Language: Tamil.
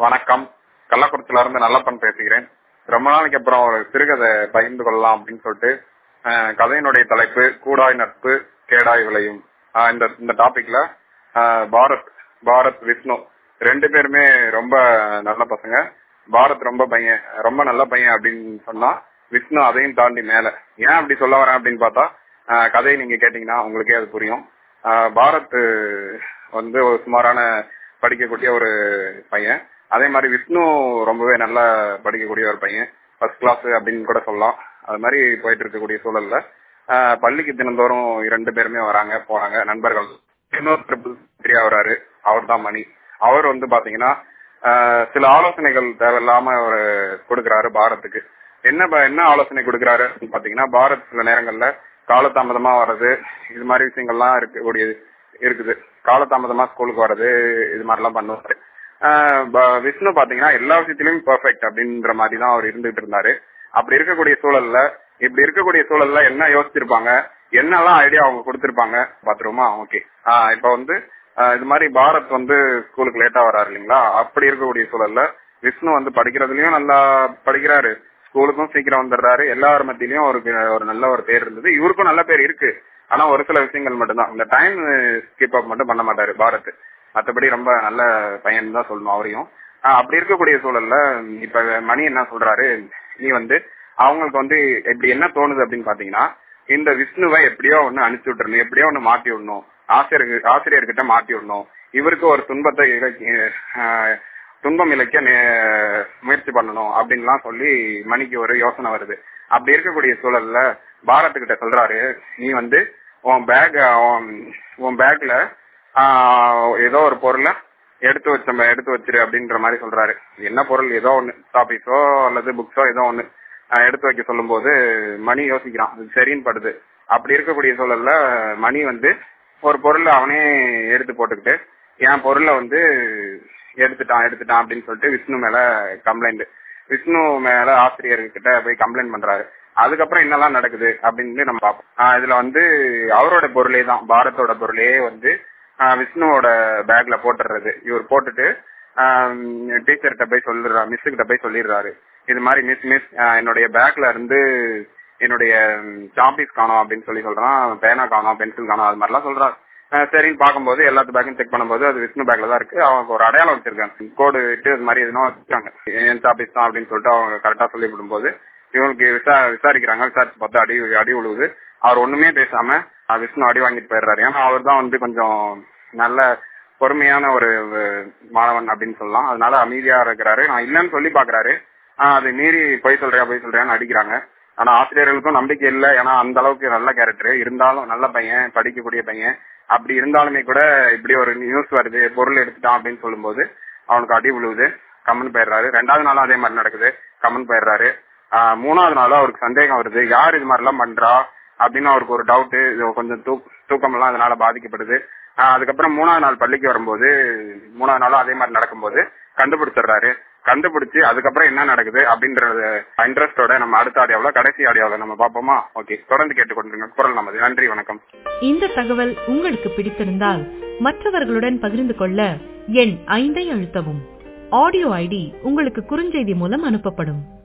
வணக்கம் கள்ளக்குறிச்சியில இருந்து நல்லப்பன் பேசுகிறேன் ரொம்ப நாளைக்கு அப்புறம் ஒரு சிறுகதை பகிர்ந்து கொள்ளலாம் அப்படின்னு சொல்லிட்டு அஹ், கதையினுடைய தலைப்பு கூடாய் நட்பு கேடாய் விளையும் அஹ், இந்த இந்த டாபிக்ல அஹ், பாரத் பாரத் விஷ்ணு ரெண்டு பேருமே ரொம்ப நல்ல பசங்க பாரத் ரொம்ப பையன் ரொம்ப நல்ல பையன் அப்படின்னு சொன்னா விஷ்ணு அதையும் தாண்டி மேல ஏன் அப்படி சொல்ல வரேன் அப்படின்னு பார்த்தா அஹ், கதையை நீங்க கேட்டீங்கன்னா உங்களுக்கே அது புரியும் அஹ், பாரத் வந்து ஒரு சுமாரான படிக்கக்கூடிய ஒரு பையன் அதே மாதிரி விஷ்ணு ரொம்பவே நல்லா படிக்கக்கூடிய ஒரு பையன் ஃபர்ஸ்ட் கிளாஸ் அப்படின்னு கூட சொல்லலாம் அது மாதிரி போயிட்டு இருக்கக்கூடிய சூழல்ல ஆஹ் பள்ளிக்கு தினந்தோறும் இரண்டு பேருமே வராங்க போறாங்க நண்பர்கள் இன்னொரு ஃப்ரீயா வராரு அவர் தான் மணி அவர் வந்து பாத்தீங்கன்னா ஆஹ் சில ஆலோசனைகள் தேவையில்லாம அவர் கொடுக்கறாரு பாரத்துக்கு என்ன ப- என்ன ஆலோசனை கொடுக்கறாரு அப்படின்னு பாத்தீங்கன்னா பாரத் சில நேரங்கள்ல காலதாமதமா வர்றது இது மாதிரி விஷயங்கள்லாம் இருக்கக்கூடியது இருக்குது காலதாமதமா ஸ்கூலுக்கு வர்றது இது மாதிரிலாம் பண்ணுவாரு ஆஹ் ப- விஷ்ணு பாத்தீங்கன்னா எல்லா விஷயத்திலயும் பெர்ஃபெக்ட் அப்படின்ற மாதிரி தான் அவர் இருந்துட்டு இருந்தாரு அப்படி இருக்கக்கூடிய சூழல்ல இப்படி இருக்கக்கூடிய சூழல்ல என்ன யோசிச்சிருப்பாங்க என்னெல்லாம் ஐடியா அவங்க கொடுத்திருப்பாங்க பாத்துருமா ஓகே இப்ப வந்து ஆஹ் இது மாதிரி பாரத் வந்து ஸ்கூலுக்கு லேட்டா வராரு இல்லைங்களா அப்படி இருக்கக்கூடிய சூழல்ல விஷ்ணு வந்து படிக்கிறதுலயும் நல்லா படிக்கிறாரு ஸ்கூலுக்கும் சீக்கிரம் வந்துடுறாரு எல்லார் மத்தியிலயும் ஒரு ஒரு நல்ல ஒரு பேர் இருந்தது இவருக்கும் நல்ல பேர் இருக்கு ஆனா ஒரு சில விஷயங்கள் மட்டும்தான் இந்த டைம் ஸ்கிப் அப் மட்டும் பண்ண மாட்டாரு பாரத் மத்தபடி ரொம்ப நல்ல பையன் தான் சொல்லணும் அவரையும் ஆஹ் அப்படி இருக்கக்கூடிய சூழல்ல இப்ப மணி என்ன சொல்றாரு நீ வந்து அவங்களுக்கு வந்து இப்படி என்ன தோணுது அப்படின்னு பாத்தீங்கன்னா இந்த விஷ்ணுவை எப்படியோ ஒண்ணு அனுப்பிச்சு விட்டுறணும் எப்படியோ ஒண்ணு மாட்டி விடணும் ஆசிரியர் ஆசிரியர்கிட்ட மாட்டி விடணும் இவருக்கு ஒரு துன்பத்தை இழைக்க ஆஹ் துன்பம் இழைக்க நே- முயற்சி பண்ணணும் அப்படின்லாம் சொல்லி மணிக்கு ஒரு யோசனை வருது அப்படி இருக்கக்கூடிய சூழல்ல பாரத் கிட்ட சொல்றாரு நீ வந்து உன் பேக் உன் பேக்ல ஏதோ ஒரு பொருளை எடுத்து வச்ச எடுத்து வச்சிரு அப்படின்ற மாதிரி சொல்றாரு என்ன பொருள் ஏதோ ஒண்ணு டாபிக்ஸோ அல்லது புக்ஸோ ஏதோ ஒண்ணு ஆஹ் எடுத்து வைக்க சொல்லும்போது மணி யோசிக்கிறான் இது சரின்னு படுது அப்படி இருக்கக்கூடிய சூழல்ல மணி வந்து ஒரு பொருளை அவனே எடுத்து போட்டுக்கிட்டு என் பொருளை வந்து எடுத்துட்டான் எடுத்துட்டான் அப்படின்னு சொல்லிட்டு விஷ்ணு மேல கம்ப்ளைண்ட் விஷ்ணு மேல ஆசிரியர்கிட்ட போய் கம்ப்ளைண்ட் பண்றாரு அதுக்கப்புறம் என்னெல்லாம் நடக்குது அப்படின்னு நம்ம பார்ப்போம் ஆஹ் இதுல வந்து அவரோட பொருளே தான் பாரத்தோட பொருளே வந்து ஆஹ் விஷ்ணுவோட பேக்ல போட்டுறது இவர் போட்டுட்டு டீச்சர்கிட்ட போய் சொல்லிடுறா மிஸ் கிட்ட போய் சொல்லிடுறாரு இது மாதிரி மிஸ் மிஸ் என்னுடைய பேக்ல இருந்து என்னுடைய சாப்பீஸ் காணோம் அப்படின்னு சொல்லி சொல்றான் பேனா காணோம் பென்சில் காணோம் அது மாதிரிலாம் சொல்றாரு ஆஹ் சரின்னு பார்க்கும்போது எல்லாத்து பேக்கும் செக் பண்ணும்போது அது விஷ்ணு பேக்ல தான் இருக்கு அவங்க ஒரு அடையாளம் வச்சிருக்காங்க கோடு இட்டு இது மாதிரி எதுனா வச்சிருக்காங்க என் சாப்பீஸ் தான் அப்படின்னு சொல்லிட்டு அவங்க கரெக்டா சொல்லி விடும்போது இவங்களுக்கு விசா விசாரிக்கிறாங்க விசாரிச்சு பார்த்து அடி அடி விழுவுது அவர் ஒண்ணுமே பேசாம ஆஹ் விஷ்ணு அடி வாங்கிட்டு போயிடுறாரு ஏன்னா அவர் தான் வந்து கொஞ்சம் நல்ல பொறுமையான ஒரு அஹ், மாணவன் அப்படின்னு சொல்லலாம் அதனால அமைதியா இருக்கிறாரு நான் இல்லைன்னு சொல்லி பாக்குறாரு ஆஹ் அது மீறி பொய் சொல்றியா பொய் சொல்றியான்னு அடிக்கிறாங்க ஆனா ஆசிரியர்களுக்கும் நம்பிக்கை இல்லை ஏன்னா அந்த அளவுக்கு நல்ல கேரக்டர் இருந்தாலும் நல்ல பையன் படிக்கக்கூடிய பையன் அப்படி இருந்தாலுமே கூட இப்படி ஒரு நியூஸ் வருது பொருள் எடுத்துட்டான் அப்படின்னு சொல்லும்போது அவனுக்கு அடி விழுவுது கம்மன் போயிடுறாரு ரெண்டாவது நாளும் அதே மாதிரி நடக்குது கம்மன் போயிடுறாரு ஆஹ் மூணாவது நாளும் அவருக்கு சந்தேகம் வருது யார் இது மாதிரி எல்லாம் பண்றா அப்படின்னு அவருக்கு ஒரு டவுட் கொஞ்சம் தூக் தூக்கம் எல்லாம் அதனால பாதிக்கப்படுது ஆஹ் அதுக்கப்புறம் மூணாவது நாள் பள்ளிக்கு வரும்போது மூணாவது நாளும் அதே மாதிரி நடக்கும்போது கண்டுபிடிச்சிடுறாரு கண்டுபிடிச்சு அதுக்கப்புறம் என்ன நடக்குது அப்படின்றது இன்ட்ரெஸ்டோட நம்ம அடுத்த ஆடியோவில் கடைசி ஆடியோவில் நம்ம பார்ப்போமா ஓகே தொடர்ந்து கேட்டுக்கொண்டிருங்க குரல் நமது நன்றி வணக்கம் இந்த தகவல் உங்களுக்கு பிடித்திருந்தால் மற்றவர்களுடன் பகிர்ந்து கொள்ள எண் ஐந்தை அழுத்தவும் ஆடியோ ஐடி உங்களுக்கு குறுஞ்செய்தி மூலம் அனுப்பப்படும்